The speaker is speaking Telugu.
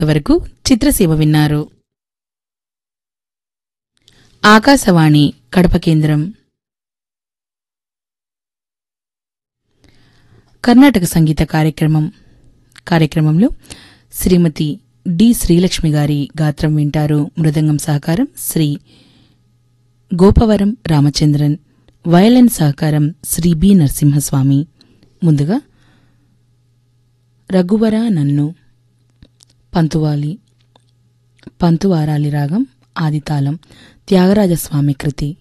వరకు చిత్రసీమ విన్నారు ఆకాశవాణి కడప కేంద్రం కర్ణాటక సంగీత కార్యక్రమం కార్యక్రమంలో శ్రీమతి డి శ్రీలక్ష్మి గారి గాత్రం వింటారు మృదంగం సహకారం శ్రీ గోపవరం రామచంద్రన్ వయలిన్ సహకారం శ్రీ బి నరసింహస్వామి ముందుగా రఘువర నన్ను పంతువాలి పంతువారాలి రాగం ఆదితాళం త్యాగరాజస్వామి కృతి